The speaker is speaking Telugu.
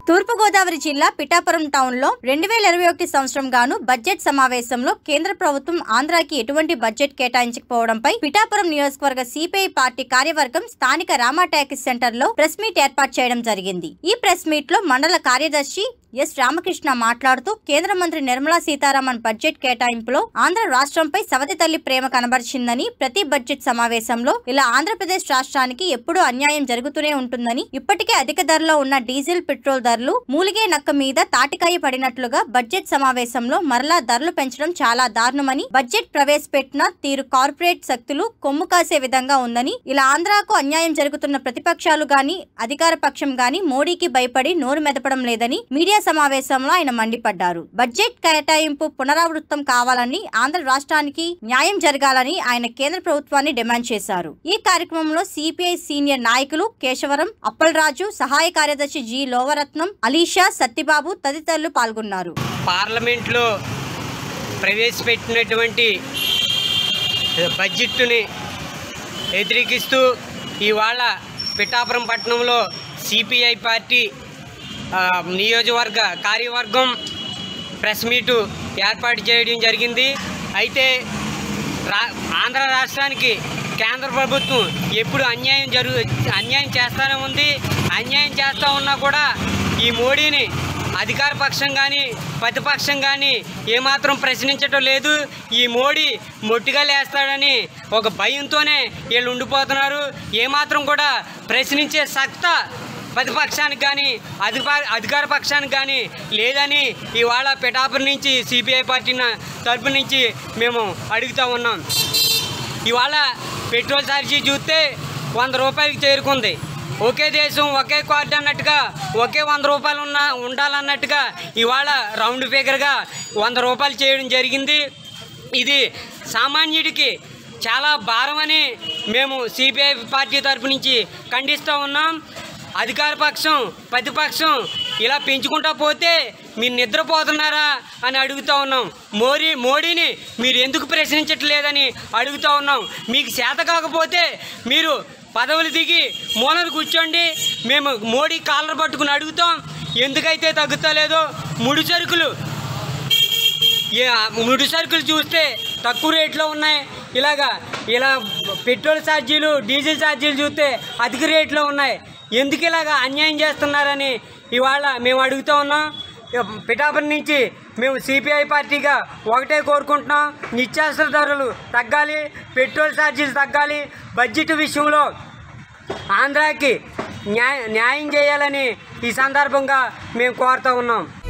తూర్పుగోదావరి జిల్లా పిఠాపురం టౌన్ లో రెండు వేల ఇరవై ఒకటి సంవత్సరం గాను బడ్జెట్ సమావేశంలో కేంద్ర ప్రభుత్వం ఆంధ్రాకి ఎటువంటి బడ్జెట్ కేటాయించకపోవడంపై పిఠాపురం నియోజకవర్గ సిపిఐ పార్టీ కార్యవర్గం స్థానిక రామా టాకీస్ సెంటర్ లో ప్రెస్ మీట్ ఏర్పాటు చేయడం జరిగింది ఈ ప్రెస్ మీట్ లో మండల కార్యదర్శి ఎస్ రామకృష్ణ మాట్లాడుతూ కేంద్ర మంత్రి నిర్మలా సీతారామన్ బడ్జెట్ కేటాయింపులో ఆంధ్ర రాష్ట్రంపై సవతి తల్లి ప్రేమ కనబరిచిందని ప్రతి బడ్జెట్ సమావేశంలో ఇలా ఆంధ్రప్రదేశ్ రాష్ట్రానికి ఎప్పుడూ అన్యాయం జరుగుతూనే ఉంటుందని ఇప్పటికే అధిక ధరలో ఉన్న డీజిల్ పెట్రోల్ ధరలు మూలిగే నక్క మీద తాటికాయ పడినట్లుగా బడ్జెట్ సమావేశంలో మరలా ధరలు పెంచడం చాలా దారుణమని బడ్జెట్ ప్రవేశపెట్టిన తీరు కార్పొరేట్ శక్తులు కొమ్ము కాసే విధంగా ఉందని ఇలా ఆంధ్రాకు అన్యాయం జరుగుతున్న ప్రతిపక్షాలు గాని అధికార పక్షం గాని మోడీకి భయపడి నోరు మెదపడం లేదని మీడియా సమావేశంలో ఆయన మండిపడ్డారు బడ్జెట్ కేటాయింపు పునరావృతం కావాలని ఆంధ్ర రాష్ట్రానికి న్యాయం జరగాలని ఆయన కేంద్ర ప్రభుత్వాన్ని డిమాండ్ చేశారు ఈ కార్యక్రమంలో సిపిఐ సీనియర్ నాయకులు కేశవరం అప్పలరాజు సహాయ కార్యదర్శి జి లోవరత్నం అలీషా సత్యబాబు తదితరులు పాల్గొన్నారు పార్లమెంట్లో ప్రవేశపెట్టినటువంటి బడ్జెట్ని వ్యతిరేకిస్తూ ఇవాళ పిఠాపురం పట్టణంలో సిపిఐ పార్టీ ఆ, నియోజకవర్గ కార్యవర్గం ప్రెస్ మీటు ఏర్పాటు చేయడం జరిగింది అయితే రా ఆంధ్ర రాష్ట్రానికి కేంద్ర ప్రభుత్వం ఎప్పుడు అన్యాయం జరుగు అన్యాయం చేస్తూనే ఉంది అన్యాయం చేస్తూ ఉన్నా కూడా ఈ మోడీని అధికార పక్షం కానీ ప్రతిపక్షం కానీ ఏమాత్రం ప్రశ్నించటం లేదు ఈ మోడీ మొట్టిగా లేస్తాడని ఒక భయంతోనే వీళ్ళు ఉండిపోతున్నారు ఏమాత్రం కూడా ప్రశ్నించే సత్తా ప్రతిపక్షానికి కానీ అధికార అధికార పక్షానికి కానీ లేదని ఇవాళ పిఠాపురం నుంచి సిపిఐ పార్టీ నా- తరపు నుంచి మేము అడుగుతూ ఉన్నాం ఇవాళ పెట్రోల్ ఛార్జీ చూస్తే వంద రూపాయలకి చేరుకుంది ఒకే దేశం ఒకే కార్డు అన్నట్టుగా ఒకే వంద రూపాయలు ఉన్న ఉండాలన్నట్టుగా ఇవాళ రౌండ్ ఫిగర్గా వంద రూపాయలు చేయడం జరిగింది ఇది సామాన్యుడికి చాలా భారమని మేము సిపిఐ పార్టీ తరపు నుంచి ఖండిస్తూ ఉన్నాం అధికార పక్షం ప్రతిపక్షం ఇలా పెంచుకుంటా పోతే మీరు నిద్రపోతున్నారా అని అడుగుతూ ఉన్నాం మోడీ మోడీని మీరు ఎందుకు ప్రశ్నించట్లేదని అడుగుతూ ఉన్నాం మీకు చేత కాకపోతే మీరు పదవులు దిగి మూలన కూర్చోండి మేము మోడీ కాలర్ పట్టుకుని అడుగుతాం ఎందుకైతే తగ్గుతలేదో ముడి సరుకులు ఏ ముడి సరుకులు చూస్తే తక్కువ రేట్లో ఉన్నాయి ఇలాగా ఇలా పెట్రోల్ ఛార్జీలు డీజిల్ ఛార్జీలు చూస్తే అధిక రేట్లో ఉన్నాయి ఎందుకు ఇలాగా అన్యాయం చేస్తున్నారని ఇవాళ మేము అడుగుతూ ఉన్నాం పిఠాపురం నుంచి మేము సిపిఐ పార్టీగా ఒకటే కోరుకుంటున్నాం నిత్యావసర ధరలు తగ్గాలి పెట్రోల్ ఛార్జీలు తగ్గాలి బడ్జెట్ విషయంలో ఆంధ్రాకి న్యాయ న్యాయం చేయాలని ఈ సందర్భంగా మేము కోరుతూ ఉన్నాం